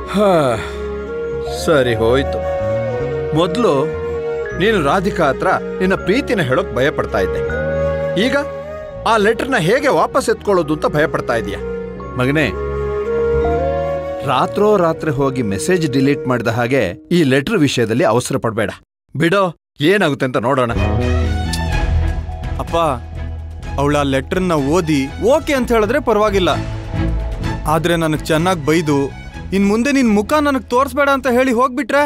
ಹಾ, ಸರಿ ಹೋಯ್ತು ಮೊದಲು ನೀನು ರಾಧಿಕಾ ಹತ್ರ ನಿನ್ನ ಪ್ರೀತಿನ ಹೇಳೋಕ್ ಭಯ ಪಡ್ತಾ ಇದ್ದೆ ಈಗ ಆ ಲೆಟರ್ನ ಹೇಗೆ ವಾಪಸ್ ಎತ್ಕೊಳ್ಳೋದು ಅಂತ ಭಯ ಪಡ್ತಾ ಇದೀಯ ಮಗನೇ ರಾತ್ರೋ ರಾತ್ರಿ ಹೋಗಿ ಮೆಸೇಜ್ ಡಿಲೀಟ್ ಮಾಡಿದ ಹಾಗೆ ಈ ಲೆಟರ್ ವಿಷಯದಲ್ಲಿ ಅವಸರ ಪಡಬೇಡ ಬಿಡೋ ಏನಾಗುತ್ತೆ ಅಂತ ನೋಡೋಣ ಅಪ್ಪ ಅವಳ ಆ ಲೆಟ್ರನ್ನ ಓದಿ ಓಕೆ ಅಂತ ಹೇಳಿದ್ರೆ ಪರವಾಗಿಲ್ಲ ಆದ್ರೆ ನನಗೆ ಚೆನ್ನಾಗಿ ಬೈದು ಇನ್ ಮುಂದೆ ನಿನ್ ಮುಖ ನನಗೆ ತೋರಿಸ್ಬೇಡ ಅಂತ ಹೇಳಿ ಹೋಗ್ಬಿಟ್ರೆ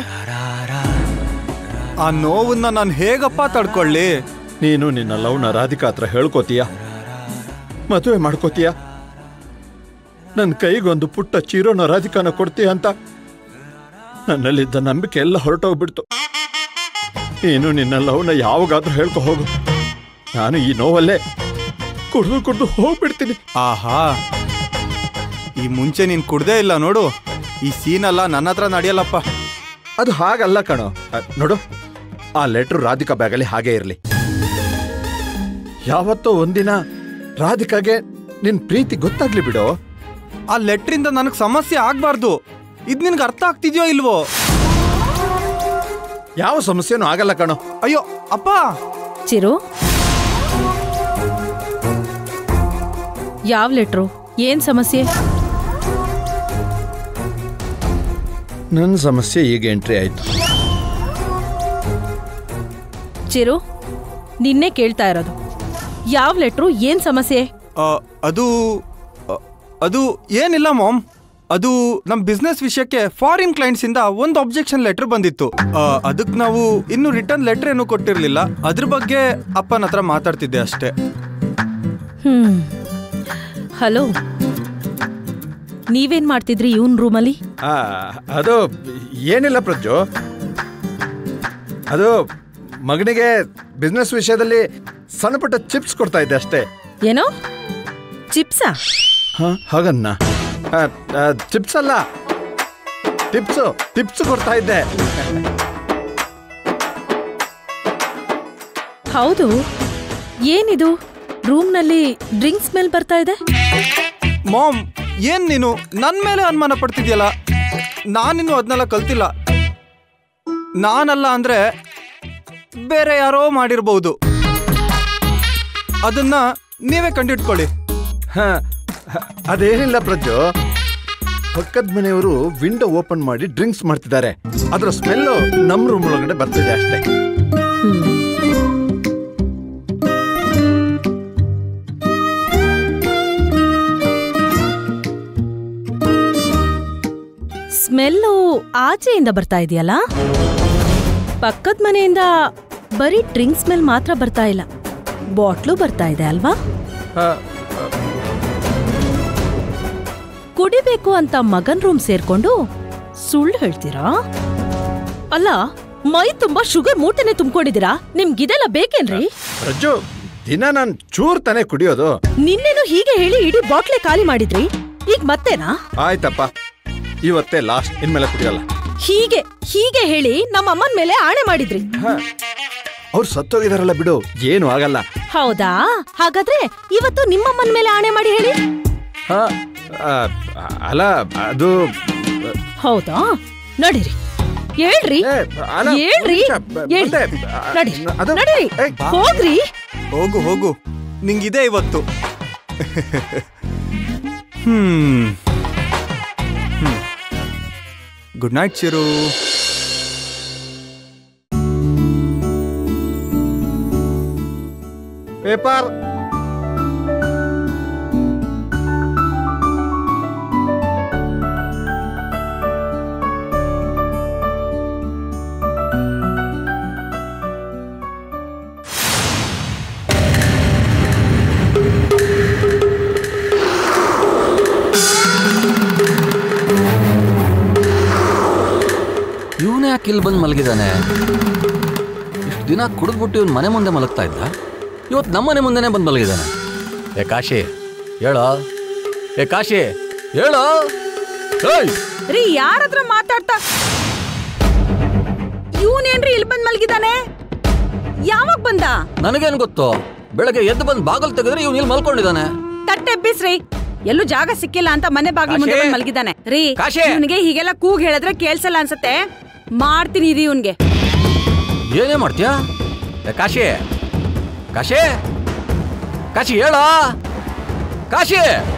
ಆ ನೋವನ್ನ ನಾನು ಹೇಗಪ್ಪ ತಡ್ಕೊಳ್ಳಿ ನೀನು ನಿನ್ನ ಲವ್ನ ರಾಧಿಕಾ ಹತ್ರ ಹೇಳ್ಕೋತೀಯ ಮದುವೆ ಮಾಡ್ಕೋತೀಯ ನನ್ನ ಕೈಗೊಂದು ಪುಟ್ಟ ಚೀರೋನ ರಾಧಿಕಾನ ಕೊಡ್ತೀಯ ಅಂತ ನನ್ನಲ್ಲಿದ್ದ ನಂಬಿಕೆ ಎಲ್ಲ ಹೊರಟೋಗ್ಬಿಡ್ತು ನೀನು ನಿನ್ನ ಲವ್ನ ಯಾವಾಗಾದ್ರೂ ಹೇಳ್ಕೊ ಹೋಗು ನಾನು ಈ ನೋವಲ್ಲೇ ಕುಡ್ದು ಕುಡ್ದು ಹೋಗ್ಬಿಡ್ತೀನಿ ಆಹಾ ಈ ಮುಂಚೆ ನೀನ್ ಕುಡ್ದೇ ಇಲ್ಲ ನೋಡು ಈ ಸೀನೆಲ್ಲ ನನ್ನ ಹತ್ರ ನಡೆಯಲ್ಲಪ್ಪ ಅದು ಹಾಗಲ್ಲ ಕಣೋ ಅ, ನೋಡು ಆ ಲೆಟ್ರ್ ರಾಧಿಕಾ ಬ್ಯಾಗಲ್ಲಿ ಹಾಗೆ ಇರಲಿ ಯಾವತ್ತೋ ಒಂದಿನ ರಾಧಿಕಾಗೆ ನಿನ್ ಪ್ರೀತಿ ಗೊತ್ತಾಗ್ಲಿ ಬಿಡೋ ಆ ಲೆಟ್ರಿಂದ ನನಗೆ ಸಮಸ್ಯೆ ಆಗ್ಬಾರ್ದು ಇದ್ ನಿನ್ಗೆ ಅರ್ಥ ಆಗ್ತಿದ್ಯೋ ಇಲ್ವೋ ಯಾವ ಸಮಸ್ಯೆನೂ ಆಗಲ್ಲ ಕಣೋ ಅಯ್ಯೋ ಅಪ್ಪ ಚಿರು ಯಾವ ಲೆಟ್ರು ಏನ್ ಸಮಸ್ಯೆ ನನ್ನ ಸಮಸ್ಯೆ ಈಗ ಎಂಟ್ರಿ ಆಯ್ತು ಚಿರು ನಿನ್ನೆ ಕೇಳ್ತಾ ಇರೋದು ಯಾವ ಲೆಟ್ರು ಏನ್ ಸಮಸ್ಯೆ ಆ, ಅದು ಆ, ಅದು ಏನಿಲ್ಲ ಮಾಮ್ ಅದು ನಮ್ಮ ಬಿಸ್ನೆಸ್ ವಿಷಯಕ್ಕೆ ಫಾರಿನ್ ಕ್ಲೈಂಟ್ಸ್ ಇಂದ ಒಂದು ಅಬ್ಜೆಕ್ಷನ್ ಲೆಟರ್ ಬಂದಿತ್ತು ಅದಕ್ಕೆ ನಾವು ಇನ್ನು ರಿಟರ್ನ್ ಲೆಟರ್ ಏನು ಕೊಟ್ಟಿರ್ಲಿಲ್ಲ ಅದ್ರ ಬಗ್ಗೆ ಅಪ್ಪನ ಹತ್ರ ಮಾತಾಡ್ತಿದ್ದೆ ಅಷ್ಟೇ ಹ್ಮ್ ಹಲೋ ನೀವೇನ್ ಮಾಡ್ತಿದ್ರಿ ಇವನ್ ರೂಮಲ್ಲಿ ಆ, ಅದು ಏನಿಲ್ಲ ಪ್ರಜ್ಜು ಅದು ಮಗನಿಗೆ ಬಿಸ್ನೆಸ್ ವಿಷಯದಲ್ಲಿ ಸಣ್ಣ ಪುಟ್ಟ ಚಿಪ್ಸ್ ಕೊಡ್ತಾ ಇದ್ದೆ ಅಷ್ಟೇ ಏನೋ ಚಿಪ್ಸಾ ಹಾ ಹಾಗನ್ನ ಆ, ಆ, ಚಿಪ್ಸ್ ಅಲ್ಲ ಟಿಪ್ಸು ಟಿಪ್ಸ್ ಕೊಡ್ತಾ ಇದ್ದೆ ಹೌದು ಏನಿದು ರೂಮ್ನಲ್ಲಿ ಡ್ರಿಂಕ್ಸ್ ಸ್ಮೆಲ್ ಬರ್ತಾ ಇದೆ ಮಾಮ್ ಏನ್ ನೀನು ನನ್ನ ಮೇಲೆ ಅನುಮಾನ ಪಡ್ತಿದ್ಯಲ್ಲ ನಾನಿನ್ನು ಅದನ್ನೆಲ್ಲ ಕಲ್ತಿಲ್ಲ ನಾನಲ್ಲ ಅಂದ್ರೆ ಬೇರೆ ಯಾರೋ ಮಾಡಿರ್ಬೋದು ಅದನ್ನ ನೀವೇ ಕಂಡಿಟ್ಕೊಳ್ಳಿ ಹ, ಹ, ಅದೇನಿಲ್ಲ ಪ್ರಜ್ಜು ಪಕ್ಕದ ಮನೆಯವರು ವಿಂಡೋ ಓಪನ್ ಮಾಡಿ ಡ್ರಿಂಕ್ಸ್ ಮಾಡ್ತಿದ್ದಾರೆ ಅದರ ಸ್ಮೆಲ್ಲು ನಮ್ಮ ರೂಮ್ ಒಳಗಡೆ ಬರ್ತಿದೆ ಅಷ್ಟೇ ಸ್ಮೆಲ್ಲು ಆಚೆಯಿಂದ ಬರ್ತಾ ಇದೆಯಲ್ಲ ಪಕ್ಕದ ಮನೆಯಿಂದ ಬರೀ ಡ್ರಿಂಕ್ ಸ್ಮೆಲ್ ಮಾತ್ರ ಬರ್ತಾ ಇಲ್ಲ ಬಾಟ್ಲು ಬರ್ತಾ ಇದೆ ಅಲ್ವಾ ಹ, ಕುಡಿಬೇಕು ಅಂತ ಮಗನ್ ರೂಮ್ ಸೇರ್ಕೊಂಡು ಸುಳ್ಳು ಹೇಳ್ತೀರಾ ಅಲ್ಲ ಮೈ ತುಂಬಾ ಶುಗರ್ ಮೂಟೆನೆ ತುಂಬಿಕೊಂಡಿದ್ದೀರಾ ನಿಮ್ಗಿದೆಲ್ಲ ಬೇಕೇನ್ರಿ ಪ್ರಜ್ಜು ದಿನ ನಾನು ಚೂರ್ ತಾನೇ ಕುಡಿಯೋದು ನಿನ್ನೆನು ಹೀಗೆ ಹೇಳಿ ಇಡೀ ಬಾಟ್ಲೆ ಖಾಲಿ ಮಾಡಿದ್ರಿ ಈಗ ಮತ್ತೇನಾ ಆಯ್ತಪ್ಪ ಇವತ್ತೇ ಲಾಸ್ಟ್ ಇನ್ಮೇಲೆ ಕುಡಿಯಲ್ಲ ಹೀಗೆ ಹೀಗೆ ಹೇಳಿ ನಮ್ಮ ಅಮ್ಮನ ಮೇಲೆ ಆಣೆ ಮಾಡಿದ್ರಿ ಅವ್ರು ಸತ್ತೋಗಿದಾರಲ್ಲ ಬಿಡು ಏನು ಆಗಲ್ಲ ಹೌದಾ ಹಾಗಾದ್ರೆ ಇವತ್ತು ನಿಮ್ಮಮ್ಮನ ಮೇಲೆ ಆಣೆ ಮಾಡಿ ಹೇಳಿ ಹ, ಆ, ಅಲ್ಲ ಅದು ಹೌದಾ ನಡೀರಿ ಹೇಳ್ರಿ ಏ, ಅಲ್ಲ, ಹೇಳ್ರಿ ಒಂದ್ ನಿಮಿಷ, ಬ- ಹೇಳ್. ಬಂದೆ. ಆ, ನಡಿ ಅದು- ನಡೀರಿ ಏ, ಹೋಗ್ರಿ ಹೋಗು ಹೋಗು ನಿಂಗಿದೆ ಇವತ್ತು hmm good night Chiru paper ಇವನೇ ಯಾಕೆ ಇಲ್ಲಿ ಬಂದು ಮಲಗಿದಾನೆ ಇಷ್ಟು ದಿನ ಕುಡಿದ್ಬಿಟ್ಟು ಇವನ್ ಮನೆ ಮುಂದೆ ಮಲಗ್ತಾ ಇದ್ದ ಇವತ್ತು ನಮ್ಮ ಮನೆ ಮುಂದೆನೆ ಬಂದು ಮಲಗಿದಾನೆ ಏ ಕಾಶಿ ಹೇಳೋ ಏ ಕಾಶಿ ಹೇಳೋ ಏಯ್ ರೀ ಯಾರತ್ರ ಮಾತಾಡ್ತಾ ಇವನೇನ್ರಿ ಇಲ್ಲಿ ಬಂದ್ ಮಲ್ಗಿದಾನೆ ಯಾವಾಗ ಬಂದ ನನಗೇನು ಗೊತ್ತು ಬೆಳಗ್ಗೆ ಎದ್ದು ಬಂದು ಬಾಗಲ್ ತೆಗೆದ್ರೆ ಇವ್ನು ಇಲ್ಲಿ ಮಲ್ಕೊಂಡಿದ್ದಾನೆ ತಟ್ಟೆ ಬಿಸ್ರಿ ಎಲ್ಲೂ ಜಾಗ ಸಿಕ್ಕಿಲ್ಲ ಅಂತ ಮನೆ ಬಾಗಿಲು ಮುಂದೆ ಕಾಶಿ? ಬಂದ್ ಮಲಗಿದ್ದಾನೆ ರೀ ಕಾಶಿ? ಇವನಿಗೆ ಹೀಗೆಲ್ಲ ಕೂಗ್ ಹೇಳಿದ್ರೆ ಕೇಳ್ಸಲ್ಲ ಅನ್ಸತ್ತೆ ಮಾಡ್ತೀನಿ ರೀ ಇವನ್ಗೆ ಏನೇ ಮಾಡ್ತೀಯಾ ಏ, ಕಾಶಿ ಕಾಶಿ ಕಾಶಿ ಹೇಳ ಕಾಶಿ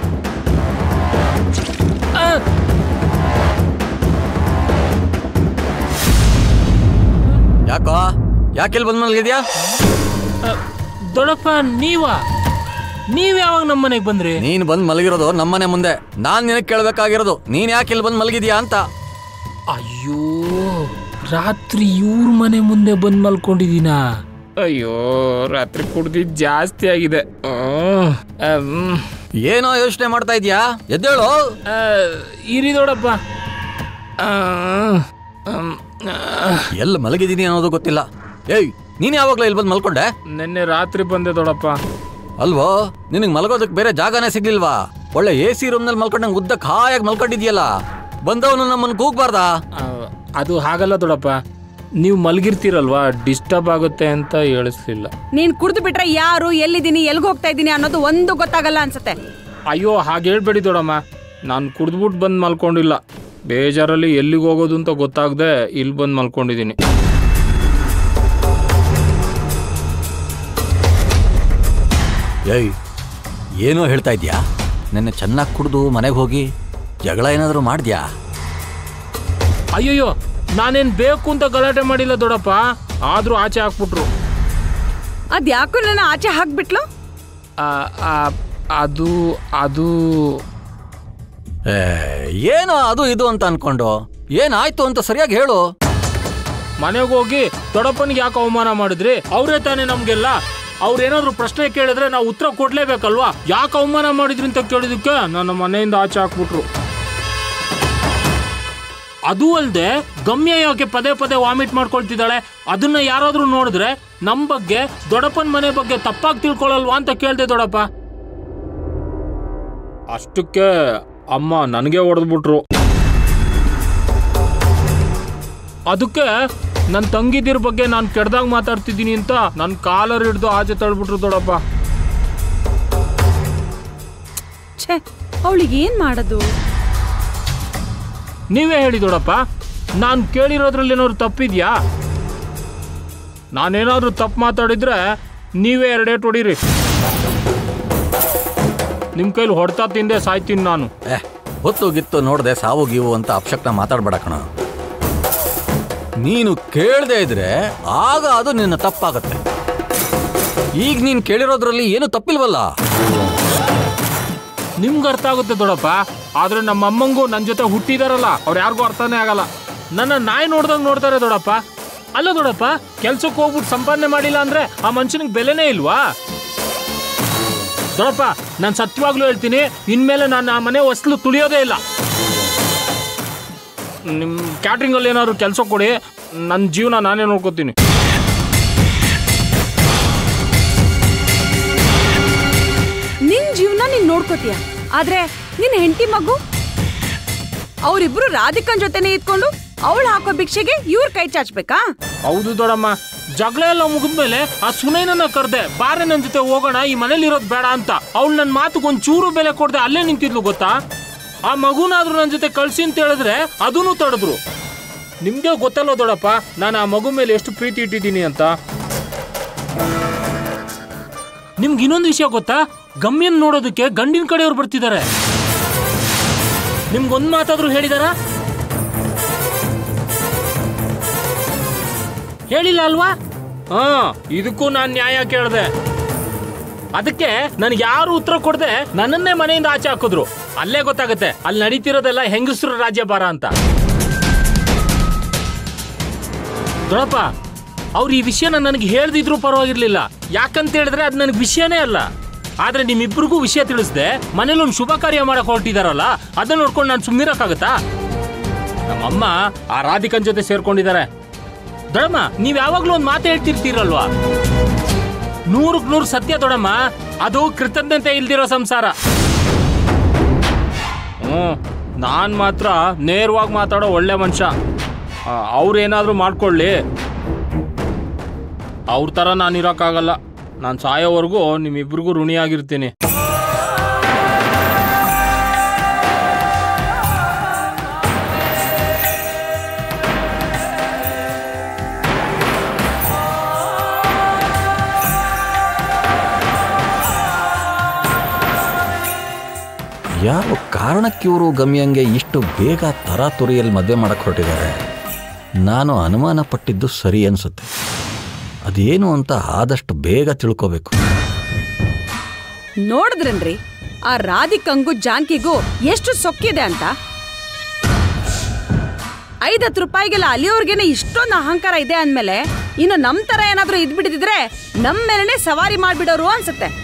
ಯಾಕೋ ಯಾಕೆಲ್ಲಿ ಬಂದ್ ಮಲಗಿದ್ಯಾ ದೊಡ್ಡಪ್ಪ ನೀವ ನೀವ್ ಯಾವಾಗ ನಮ್ಮ ಮನೆಗೆ ಬಂದ್ರಿ ನೀನ್ ಬಂದ್ ಮಲಗಿರೋದು ನಮ್ಮನೆ ಮುಂದೆ ನಾನ್ ನಿನಗ್ ಕೇಳ್ಬೇಕಾಗಿರೋದು ನೀನ್ ಯಾಕೆ ಇಲ್ಲಿ ಬಂದ್ ಮಲಗಿದ್ಯಾ ಅಂತ ಅಯ್ಯೋ ರಾತ್ರಿ ಇವ್ರ ಮನೆ ಮುಂದೆ ಬಂದ್ ಮಲ್ಕೊಂಡಿದೀನ ಅಯ್ಯೋ ರಾತ್ರಿ ಕುಡ್ದಿದ್ ಜಾಸ್ತಿ ಆಗಿದೆ ಹ್ಮ್. ಅಮ್, ಏನೋ ಯೋಚನೆ ಮಾಡ್ತಾ ಇದ್ಯಾ ಎದ್ದೇಳು ಆ, ಇರಿ ದೊಡ್ಡಪ್ಪ ಆ, ಅಮ್, ಆ, ಎಲ್ಲಿ ಮಲಗಿದೀನಿ ಅನ್ನೋದು ಗೊತ್ತಿಲ್ಲ ಏಯ್ ನೀನ್ ಯಾವಾಗ್ಲೂ ಇಲ್ಲಿ ಬಂದ್ ಮಲ್ಕೊಂಡೆ ನೆನ್ನೆ ರಾತ್ರಿ ಬಂದೆ ದೊಡ್ಡಪ್ಪ ಅಲ್ವೋ ನಿನಗ್ ಮಲಗೋದಕ್ ಬೇರೆ ಜಾಗನೇ ಸಿಗ್ಲಿಲ್ವಾ ಒಳ್ಳೆ ಎ ಸಿ ರೂಮ್ನಲ್ಲಿ ಮಲ್ಕೊಂಡಂಗ್ ಉದ್ದಕ್ ಹಾಯಾಗಿ ಮಲ್ಕೊಂಡಿದ್ಯಲ್ಲ ಬಂದವನು ನಮ್ಮನ್ನ ಕೂಗ್ಬಾರ್ದಾ ಆ, ಅದು ಹಾಗಲ್ಲ ದೊಡ್ಡಪ್ಪ ನೀವು ಮಲಗಿರ್ತೀರಲ್ವಾ ಡಿಸ್ಟರ್ಬ್ ಆಗುತ್ತೆ ಅಂತ ಹೇಳಿಸ್ಲಿಲ್ಲ ನೀನ್ ಕುಡ್ದು ಬಿಟ್ರೆ ಯಾರು ಎಲ್ಲಿದ್ದೀನಿ ಎಲ್ಗ್ ಹೋಗ್ತಾ ಇದ್ದೀನಿ ಅನ್ನೋದು ಒಂದು ಗೊತ್ತಾಗಲ್ಲ ಅನ್ಸತ್ತೆ ಅಯ್ಯೋ ಹಾಗೆ ಹೇಳ್ಬೇಡಿ ದೊಡಮ್ಮ ನಾನು ಕುಡ್ದ್ಬಿಟ್ಟು ಬಂದು ಮಲ್ಕೊಂಡಿಲ್ಲ ಬೇಜಾರಲ್ಲಿ ಎಲ್ಲಿಗೆ ಹೋಗೋದು ಅಂತ ಗೊತ್ತಾಗದೆ ಇಲ್ಲಿ ಬಂದು ಮಲ್ಕೊಂಡಿದ್ದೀನಿ ಏಯ್ ಏನೋ ಹೇಳ್ತಾ ಇದ್ಯಾ ನಿನ್ನೆ ಚೆನ್ನಾಗಿ ಕುಡ್ದು ಮನೆಗೆ ಹೋಗಿ ಜಗಳ ಏನಾದರೂ ಮಾಡ್ದ್ಯಾ ಅಯ್ಯಯ್ಯೋ ನಾನೇನು ಬೇಕು ಅಂತ ಗಲಾಟೆ ಮಾಡಿಲ್ಲ ದೊಡಪ್ಪ ಆದರೂ ಆಚೆ ಹಾಕ್ಬಿಟ್ರು ಅದ್ ಯಾಕೋ ನನ್ನ ಆಚೆ ಹಾಕ್ಬಿಟ್ಲು ಆ, ಆ, ಅದು ಅದು ಏ, ಏನೋ ಅದು ಇದು ಅಂತ ಅನ್ಕೊಂಡು ಏನಾಯ್ತು ಅಂತ ಸರಿಯಾಗಿ ಹೇಳು ಮನೆಗೆ ಹೋಗಿ ದೊಡ್ಡಪ್ಪನಿಗೆ ಯಾಕೆ ಅವಮಾನ ಮಾಡಿದ್ರಿ ಅವರೇ ತಾನೇ ನಮಗೆಲ್ಲ ಅವ್ರೇನಾದ್ರು ಪ್ರಶ್ನೆ ಕೇಳಿದ್ರೆ ನಾವು ಉತ್ತರ ಕೊಡ್ಲೇಬೇಕಲ್ವಾ ಯಾಕೆ ಅವಮಾನ ಮಾಡಿದ್ರಿ ಅಂತ ಕೇಳಿದಕ್ಕೆ ನನ್ನ ಮನೆಯಿಂದ ಆಚೆ ಹಾಕ್ಬಿಟ್ರು ಅದು ಅಲ್ಲದೆ ಗಮ್ಯ ಯಾಕೆ ಪದೇ ಪದೇ ವಾಮಿಟ್ ಮಾಡ್ಕೊಳ್ತಿದ್ದಾಳೆ ಅದನ್ನ ಯಾರಾದ್ರೂ ನೋಡಿದ್ರೆ ನಮ್ ಬಗ್ಗೆ ದೊಡ್ಡಪ್ಪನ ಮನೆ ಬಗ್ಗೆ ತಪ್ಪಾಗಿ ತಿಳ್ಕೊಳಲ್ವಾ ಅಂತ ಕೇಳ್ದೆ ದೊಡ್ಡಪ್ಪ ಅಷ್ಟಕ್ಕೆ ಅಮ್ಮ ನನಗೆ ಹೊಡೆದ್ಬಿಟ್ರು ಅದಕ್ಕೆ ನನ್ನ ತಂಗಿದಿರ ಬಗ್ಗೆ ನಾನು ಕೆಡ್ದಾಗ ಮಾತಾಡ್ತಿದ್ದೀನಿ ಅಂತ ನನ್ನ ಕಾಲರ್ ಹಿಡ್ದು ಆಚೆ ತಳ್ಬಿಟ್ರು ದೊಡ್ಡಪ್ಪ ಛೇ ಅವಳಿಗೆ ಏನ್ ಮಾಡೋದು ನೀವೇ ಹೇಳಿ ದೊಡ್ಡಪ್ಪ ನಾನು ಕೇಳಿರೋದ್ರಲ್ಲಿ ಏನಾದ್ರು ತಪ್ಪಿದ್ಯಾ ನಾನೇನಾದ್ರೂ ತಪ್ಪು ಮಾತಾಡಿದ್ರೆ ನೀವೇ ಎರಡೇಟ್ ಹೊಡೀರಿ ನಿಮ್ಮ ಕೈಲಿ ಹೊಡ್ತಾ ತಿಂದೆ ಸಾಯ್ತೀನಿ ನಾನು ಏ ಹೊತ್ತು ಗಿತ್ತು ನೋಡ್ದೆ ಸಾವು ಗೀವು ಅಂತ ಅಪಶಕ್ನ ಮಾತಾಡ್ಬೇಡ ಕಣ ನೀನು ಕೇಳದೆ ಇದ್ರೆ ಆಗ ಅದು ನಿನ್ನ ತಪ್ಪಾಗತ್ತೆ ಈಗ ನೀನ್ ಕೇಳಿರೋದ್ರಲ್ಲಿ ಏನು ತಪ್ಪಿಲ್ವಲ್ಲ ನಿಮ್ಗೆ ಅರ್ಥ ಆಗುತ್ತೆ ದೊಡ್ಡಪ್ಪ ಆದ್ರೆ ನಮ್ಮ ಅಮ್ಮಂಗೂ ನನ್ನ ಜೊತೆ ಹುಟ್ಟಿದಾರಲ್ಲ ಅವ್ರು ಯಾರಿಗೂ ಅರ್ಥನೇ ಆಗಲ್ಲ ನನ್ನ ನಾಯಿ ನೋಡ್ದಂಗೆ ನೋಡ್ತಾರೆ ದೊಡ್ಡಪ್ಪ ಅಲ್ಲ ದೊಡ್ಡಪ್ಪ ಕೆಲ್ಸಕ್ಕೆ ಹೋಗ್ಬಿಟ್ಟು ಸಂಪಾದನೆ ಮಾಡಿಲ್ಲ ಅಂದ್ರೆ ಆ ಮನುಷ್ಯನಿಗೆ ಬೆಲೆನೇ ಇಲ್ವಾ ದೊಡ್ಡಪ್ಪ ನಾನು ಸತ್ಯವಾಗ್ಲೂ ಹೇಳ್ತೀನಿ ಇನ್ಮೇಲೆ ನಾನು ಆ ಮನೆ ಹೊಸ್ಲು ತುಳಿಯೋದೇ ಇಲ್ಲ ನಿಮ್ಮ ಕ್ಯಾಟ್ರಿಂಗಲ್ಲಿ ಏನಾದ್ರು ಕೆಲಸ ಕೊಡಿ ನನ್ನ ಜೀವನ ನಾನೇ ನೋಡ್ಕೋತೀನಿ ನಿನ್ ಜೀವನ ನೀನ್ ನೋಡ್ಕೋತೀಯ ಆದ್ರೆ ನಿನ್ ಹೆಂಡತಿ ಮಗು ಅವರಿಬ್ರು ರಾಧಿಕನ್ ಜೊತೆನೆ ಇದ್ಕೊಂಡು ಅವಳು ಹಾಕೋ ಭಿಕ್ಷೆಗೆ ಇವ್ರ ಕೈ ಚಾಚ್ಬೇಕಾ ಹೌದು ದೊಡಮ್ಮ ಜಗಳ ಎಲ್ಲ ಮುಗಿದ್ಮೇಲೆ ಆ ಸುನೈನನ್ನ ಕರ್ದೆ ಬಾರೆ ನನ್ನ ಜೊತೆ ಹೋಗೋಣ ಈ ಮನೇಲಿ ಇರೋದು ಬೇಡ ಅಂತ ಅವಳು ನನ್ನ ಮಾತುಗೆ ಒಂದ್ ಚೂರು ಬೆಲೆ ಕೊಡದೆ ಅಲ್ಲೇ ನಿಂತಿದ್ಲು ಗೊತ್ತಾ ಆ ಮಗುನಾದ್ರೂ ನನ್ನ ಜೊತೆ ಕಳ್ಸಿ ಅಂತ ಹೇಳಿದ್ರೆ ಅದನ್ನು ತಡೆದ್ರು ನಿಮ್ಗೆ ಗೊತ್ತಲ್ಲ ದೊಡಪ್ಪ ನಾನು ಆ ಮಗು ಮೇಲೆ ಎಷ್ಟು ಪ್ರೀತಿ ಇಟ್ಟಿದ್ದೀನಿ ಅಂತ ನಿಮ್ಗೆ ಇನ್ನೊಂದು ವಿಷಯ ಗೊತ್ತಾ ಗಮ್ಯನ್ ನೋಡೋದಕ್ಕೆ ಗಂಡಿನ ಕಡೆಯವ್ರು ಬರ್ತಿದ್ದಾರೆ ನಿಮ್ಗೊಂದ್ ಮಾತಾದ್ರೂ ಹೇಳಿದಾರಾ ಹೇಳಿಲ್ಲ ಅಲ್ವಾ ಹಾ ಇದಕ್ಕೂ ನಾನು ನ್ಯಾಯ ಕೇಳಿದೆ ಅದಕ್ಕೆ ನನಗೆ ಯಾರು ಉತ್ತರ ಕೊಡದೆ ನನ್ನನ್ನೇ ಮನೆಯಿಂದ ಆಚೆ ಹಾಕಿದ್ರು ಅಲ್ಲೇ ಗೊತ್ತಾಗುತ್ತೆ ಅಲ್ಲಿ ನಡೀತಿರೋದೆಲ್ಲ ಹೆಂಗಸರು ರಾಜ್ಯ ಭಾರ ಅಂತ ದೊಡಪ್ಪ ಅವ್ರು ಈ ವಿಷಯನ ನನಗೆ ಹೇಳ್ದಿದ್ರು ಪರವಾಗಿರ್ಲಿಲ್ಲ ಯಾಕಂತ ಹೇಳಿದ್ರೆ ಅದು ನನಗೆ ವಿಷಯನೇ ಅಲ್ಲ ಆದ್ರೆ ನಿಮ್ಮಿಬ್ರಿಗೂ ವಿಷಯ ತಿಳಿಸ್ದೆ ಮನೇಲಿ ಒಂದು ಶುಭ ಕಾರ್ಯ ಮಾಡಕ್ ಹೊರಟಿದಾರಲ್ಲ ಅದನ್ನ ನೋಡ್ಕೊಂಡು ನಾನು ಸುಮ್ಮನಿರಕ್ಕಾಗತ್ತಾ ನಮ್ಮಮ್ಮ ಆ ರಾಧಿಕನ್ ಜೊತೆ ಸೇರ್ಕೊಂಡಿದ್ದಾರೆ ದೊಡಮ್ಮ ನೀವ್ ಯಾವಾಗ್ಲೂ ಒಂದ್ ಮಾತು ಹೇಳ್ತಿರ್ತೀರಲ್ವಾ ನೂರಕ್ ನೂರು ಸತ್ಯ ದೊಡಮ್ಮ ಅದು ಕೃತಜ್ಞತೆ ಇಲ್ದಿರೋ ಸಂಸಾರ ಹ್ಮ್ ನಾನ್ ಮಾತ್ರ ನೇರವಾಗಿ ಮಾತಾಡೋ ಒಳ್ಳೆ ಮನುಷ್ಯ ಅವ್ರೇನಾದ್ರೂ ಮಾಡ್ಕೊಳ್ಳಿ ಅವ್ರ ಥರ ನಾನು ಇರೋಕ್ಕಾಗಲ್ಲ ನಾನು ಸಾಯೋವರೆಗೂ ನಿಮ್ಮಿಬ್ರಿಗೂ ಋಣಿಯಾಗಿರ್ತೀನಿ ಯಾವ ಕಾರಣಕ್ಕೆ ಇವರು ಗಮ್ಯಂಗೆ ಇಷ್ಟು ಬೇಗ ತರಾತುರಿಯಲ್ಲಿ ಮದುವೆ ಮಾಡಕ್ಕೆ ಹೊರಟಿದ್ದಾರೆ ನಾನು ಅನುಮಾನ ಪಟ್ಟಿದ್ದು ಸರಿ ಅನಿಸುತ್ತೆ ಅದೇನು ಅಂತ ಆದಷ್ಟು ಬೇಗ ತಿಳ್ಕೋಬೇಕು ನೋಡಿದ್ರನ್ರಿ ಆ ರಾಧಿಕಂಗೂ ಜಾನ್ಕಿಗೂ ಎಷ್ಟು ಸೊಕ್ಕಿದೆ ಅಂತ ಐದತ್ತು ರೂಪಾಯಿಗೆಲ್ಲ ಅಲಿಯವ್ರಿಗೇನೆ ಇಷ್ಟೊಂದು ಅಹಂಕಾರ ಇದೆ ಅಂದ್ಮೇಲೆ ಇನ್ನು ನಮ್ ತರ ಏನಾದ್ರೂ ಇದ್ಬಿಟ್ಟಿದ್ರೆ ನಮ್ ಮೇಲೆನೆ ಸವಾರಿ ಮಾಡ್ಬಿಡೋರು ಅನ್ಸುತ್ತೆ